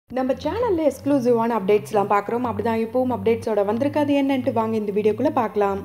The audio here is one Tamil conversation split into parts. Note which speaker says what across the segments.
Speaker 1: நம்ம சேனலில் எக்ஸ்க்ளூசிவான அப்டேட்ஸ்லாம் பார்க்குறோம் அப்படி தான் இப்போவும் அப்டேட்ஸோட வந்திருக்காது என்னன்ட்டு வாங்க இந்த வீடியோக்குள்ளே பார்க்கலாம்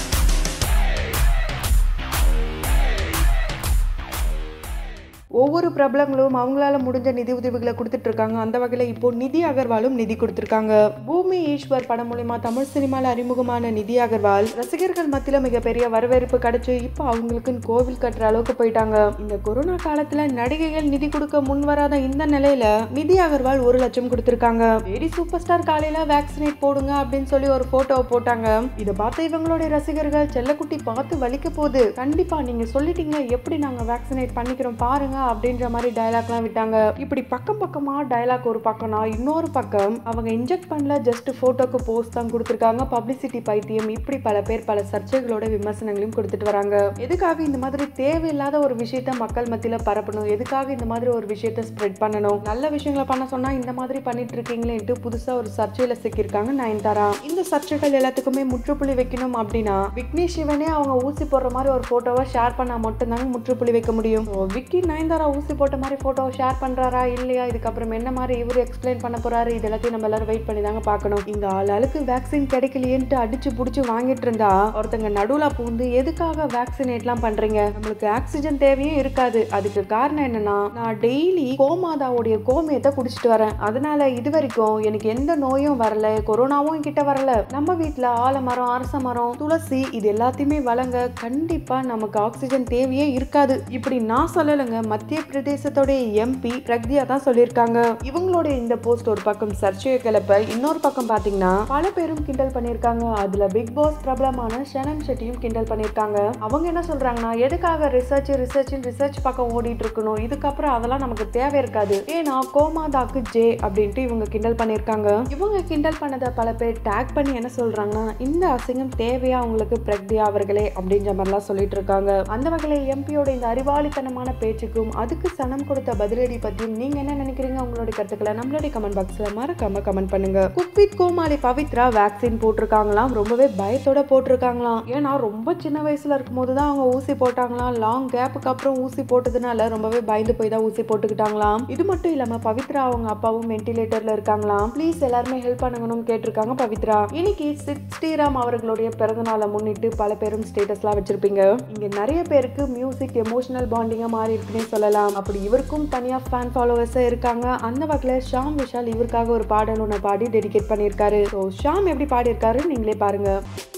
Speaker 1: ஒவ்வொரு பிரபலங்களும் அவங்களால முடிஞ்ச நிதி உதவிகளை கொடுத்துட்டு இருக்காங்க அந்த வகையில் இப்போ நிதி அகர்வாலும் நிதி கொடுத்துருக்காங்க பூமி ஈஸ்வர் படம் மூலியமா தமிழ் சினிமாவில் அறிமுகமான நிதி அகர்வால் ரசிகர்கள் மத்தியில் மிகப்பெரிய வரவேற்பு கிடைச்சு இப்போ அவங்களுக்குன்னு கோவில் கட்டுற அளவுக்கு போயிட்டாங்க இந்த கொரோனா காலத்துல நடிகைகள் நிதி கொடுக்க முன் வராத இந்த நிலையில நிதி அகர்வால் ஒரு லட்சம் கொடுத்துருக்காங்க வெரி சூப்பர் ஸ்டார் காலையில வேக்சினேட் போடுங்க அப்படின்னு சொல்லி ஒரு போட்டோவை போட்டாங்க இதை பார்த்த இவங்களுடைய ரசிகர்கள் செல்லக்குட்டி பார்த்து வலிக்க போகுது கண்டிப்பா நீங்க சொல்லிட்டீங்க எப்படி நாங்க வேக்சினேட் பண்ணிக்கிறோம் பாருங்க அப்படின்ற மாதிரி டயலாக்லாம் விட்டாங்க இப்படி பக்கம் பக்கமா டயலாக் ஒரு பக்கம்னா இன்னொரு பக்கம் அவங்க இன்ஜெக்ட் பண்ணல ஜஸ்ட் போட்டோக்கு போஸ்ட் தான் கொடுத்துருக்காங்க பப்ளிசிட்டி பைத்தியம் இப்படி பல பேர் பல சர்ச்சைகளோட விமர்சனங்களையும் கொடுத்துட்டு வராங்க எதுக்காக இந்த மாதிரி தேவையில்லாத ஒரு விஷயத்த மக்கள் மத்தியில பரப்பணும் எதுக்காக இந்த மாதிரி ஒரு விஷயத்த ஸ்ப்ரெட் பண்ணணும் நல்ல விஷயங்களை பண்ண சொன்னா இந்த மாதிரி பண்ணிட்டு இருக்கீங்களேன்ட்டு புதுசா ஒரு சர்ச்சையில சிக்கியிருக்காங்க நயன்தாரா இந்த சர்ச்சைகள் எல்லாத்துக்குமே முற்றுப்புள்ளி வைக்கணும் அப்படின்னா விக்னேஷ் சிவனே அவங்க ஊசி போடுற மாதிரி ஒரு போட்டோவை ஷேர் பண்ணா மட்டும்தாங்க முற்றுப்புள்ளி வைக்க முடியும் So, விக்கி நயன்தாரா ஊசி போட்ட மாதிரி போட்டோவை ஷேர் பண்றாரா இல்லையா இதுக்கப்புறம் என்ன மாதிரி இவர் எக்ஸ்பிளைன் பண்ண போறாரு இது எல்லாத்தையும் நம்ம எல்லாரும் வெயிட் பண்ணி தாங்க பார்க்கணும் இங்க ஆள் ஆளுக்கு வேக்சின் கிடைக்கலையேன்ட்டு அடிச்சு புடிச்சு வாங்கிட்டு இருந்தா ஒருத்தங்க நடுவுல பூந்து எதுக்காக வேக்சினேட்லாம் பண்றீங்க நம்மளுக்கு ஆக்சிஜன் தேவையும் இருக்காது அதுக்கு காரணம் என்னன்னா நான் டெய்லி கோமாதாவுடைய கோமியத்தை குடிச்சிட்டு வரேன் அதனால இது வரைக்கும் எனக்கு எந்த நோயும் வரல கொரோனாவும் என்கிட்ட வரல நம்ம வீட்ல ஆலமரம் அரச மரம் துளசி இது எல்லாத்தையுமே வழங்க கண்டிப்பா நமக்கு ஆக்சிஜன் தேவையே இருக்காது இப்படி நான் சொல்லலைங்க மத்திய பிரதேசத்தோடைய எம்பி பிரக்தியா தான் சொல்லியிருக்காங்க இவங்களுடைய இந்த போஸ்ட் ஒரு பக்கம் சர்ச்சையை கிளப்ப இன்னொரு பக்கம் பாத்தீங்கன்னா பல பேரும் கிண்டல் பண்ணியிருக்காங்க அதுல பிக் பாஸ் பிரபலமான ஷனன் ஷெட்டியும் கிண்டல் பண்ணியிருக்காங்க அவங்க என்ன சொல்றாங்கன்னா எதுக்காக ரிசர்ச் ரிசர்ச் ரிசர்ச் பக்கம் ஓடிட்டு இருக்கணும் இதுக்கப்புறம் அதெல்லாம் நமக்கு தேவை இருக்காது ஏன்னா கோமாதாக்கு ஜே அப்படின்ட்டு இவங்க கிண்டல் பண்ணியிருக்காங்க இவங்க கிண்டல் பண்ணதை பல பேர் டேக் பண்ணி என்ன சொல்றாங்கன்னா இந்த அசிங்கம் தேவையா உங்களுக்கு பிரக்தியா அவர்களே அப்படின்ற மாதிரிலாம் சொல்லிட்டு இருக்காங்க அந்த வகையில் எம்பியோட இந்த அறிவாளித்தனமான பேச்சுக்கும் அதுக்கு சனம் கொடுத்த பதிலடி பத்தியும் நீங்க என்ன நினைக்கிறீங்க உங்களுடைய கருத்துக்களை நம்மளுடைய கமெண்ட் பாக்ஸ்ல மறக்காம கமெண்ட் பண்ணுங்க cook with Komali Pavithra vaccine போட்டிருக்காங்களாம் ரொம்பவே பயத்தோட போட்டிருக்காங்களாம் ஏன்னா ரொம்ப சின்ன வயசுல இருக்கும்போது தான் அவங்க ஊசி போட்டாங்களாம் லாங் கேப்புக்கு அப்புறம் ஊசி போட்டதுனால ரொம்பவே பயந்து போய் தான் ஊசி போட்டுக்கிட்டாங்களாம் இது மட்டும் இல்லாம பவித்ரா அவங்க அப்பாவும் வென்டிலேட்டர்ல இருக்காங்களாம் ப்ளீஸ் எல்லாருமே ஹெல்ப் பண்ணணும்னு கேட்டிருக்காங்க பவித்ரா இன்னைக்கு சித் ஸ்ரீராம் அவர்களுடைய பிறந்த நாளை முன்னிட்டு பல பேரும் ஸ்டேட்டஸ்லாம் வச்சிருப்பீங்க இங்க நிறைய பேருக்கு மியூசிக் எமோஷனல் பாண்டிங்கா மாறி இருக்குன்னே சொல்லலாம் அப்படி இவருக்கும் தனியா ஃபேன் ஃபாலோவர்ஸா இருக்காங்க அந்த வகையில் ஷாம் விஷால் இவருக்காக ஒரு பாடல் ஒன்று பாடி டெடிகேட் பண்ணியிருக்காரு ஸோ ஷாம் எப்படி பாடியிருக்காரு நீங்களே பாருங்க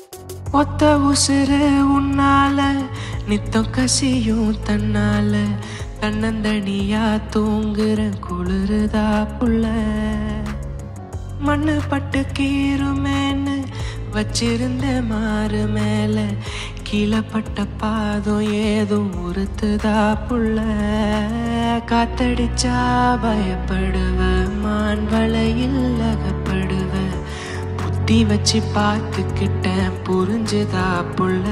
Speaker 2: ஒத்த உசுறு உன்னால நித்தம் கசியும் தன்னால தன்னந்தனியா தூங்குற குளிருதா புள்ள மண்ணு பட்டு கீருமேன்னு வச்சிருந்த மாறு மேல கீழப்பட்ட பாதம் ஏதும் உறுத்துதா புள்ள காத்தடிச்சா பயப்படுவ மான் வலையில் அகப்படுவ புத்தி வச்சு பார்த்துக்கிட்டேன் புரிஞ்சுதா புள்ள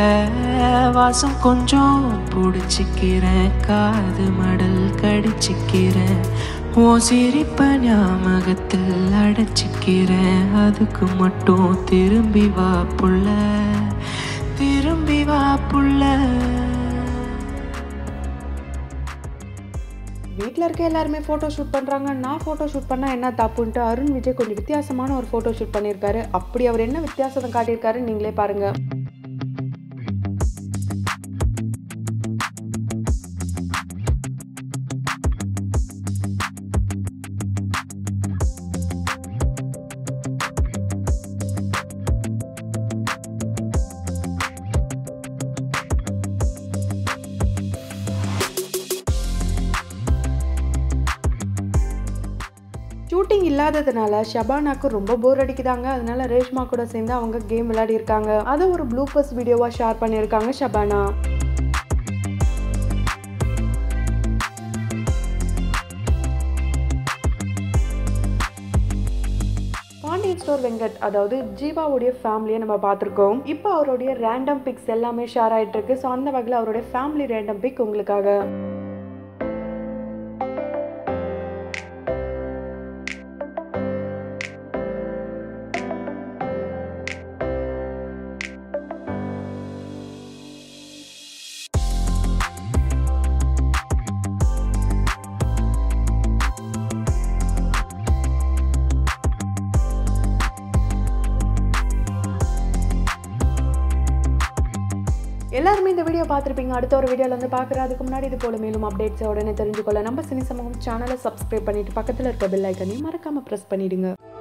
Speaker 2: வாசம் கொஞ்சம் பிடிச்சிக்கிறேன் காது மடல் கடிச்சிக்கிறேன் ஓ சிரிப்ப ஞாபகத்தில் அடைச்சிக்கிறேன் அதுக்கு மட்டும் திரும்பி வா புள்ள திரும்பி வா புள்ள
Speaker 1: வீட்டில் இருக்க எல்லாருமே ஃபோட்டோ ஷூட் பண்ணுறாங்க நான் ஃபோட்டோ ஷூட் பண்ணால் என்ன தப்புன்ட்டு அருண் விஜய் கொஞ்சம் வித்தியாசமான ஒரு ஃபோட்டோ ஷூட் பண்ணியிருக்காரு அப்படி அவர் என்ன வித்தியாசத்தை காட்டியிருக்காரு நீங்களே பாருங்க ஷூட்டிங் இல்லாததுனால ஷபானாக்கு ரொம்ப போர் அடிக்குதாங்க அதனால ரேஷ்மா கூட சேர்ந்து அவங்க கேம் விளையாடி இருக்காங்க அதை ஒரு ப்ளூபர்ஸ் வீடியோவா ஷேர் பண்ணியிருக்காங்க ஷபானா பாண்டியன் ஸ்டோர் வெங்கட் அதாவது ஜீவாவுடைய ஃபேமிலியை நம்ம பார்த்துருக்கோம் இப்போ அவருடைய ரேண்டம் பிக்ஸ் எல்லாமே ஷேர் ஆயிட்டு இருக்கு ஸோ அந்த வகையில் அவருடைய ஃபேமிலி ரேண்டம் பிக் உங்களுக்காக எல்லாருமே இந்த வீடியோ பார்த்துருப்பீங்க அடுத்த ஒரு வீடியோவில் வந்து பார்க்குறதுக்கு முன்னாடி இது போல மேலும் அப்டேட்ஸை உடனே தெரிஞ்சுக்கொள்ள நம்ம சினி சமூகம் சேனலை சப்ஸ்கிரைப் பண்ணிட்டு பக்கத்தில் இருக்க பெல் ஐக்கனையும் மறக்காமல் ப்ரெஸ் பண்ணிடுங்க